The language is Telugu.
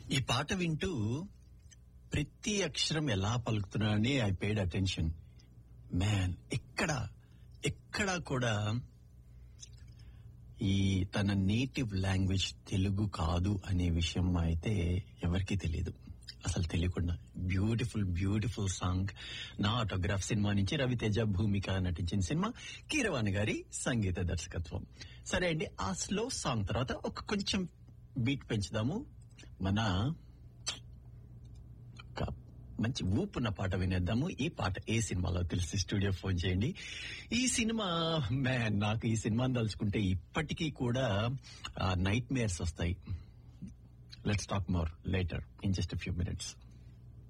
ఈ పాట వింటూ ప్రతి అక్షరం ఎలా పలుకుతున్నానని ఐ పేడ్ అటెన్షన్ మ్యాన్ ఎక్కడ ఎక్కడా కూడా ఈ తన నేటివ్ లాంగ్వేజ్ తెలుగు కాదు అనే విషయం అయితే ఎవరికీ తెలియదు అసలు తెలియకుండా బ్యూటిఫుల్ బ్యూటిఫుల్ సాంగ్ నా ఆటోగ్రాఫ్ సినిమా నుంచి రవితేజ భూమిక నటించిన సినిమా కీరవాణి గారి సంగీత దర్శకత్వం సరే అండి ఆ స్లో సాంగ్ తర్వాత ఒక కొంచెం బీట్ పెంచుదాము మన ఒక మంచి ఊపున్న పాట వినేద్దాము ఈ పాట ఏ సినిమాలో తెలిసి స్టూడియో ఫోన్ చేయండి ఈ సినిమా మ్యాన్ నాకు ఈ సినిమాని తలుచుకుంటే ఇప్పటికీ కూడా నైట్ మేర్స్ వస్తాయి let's talk more later in just few minutes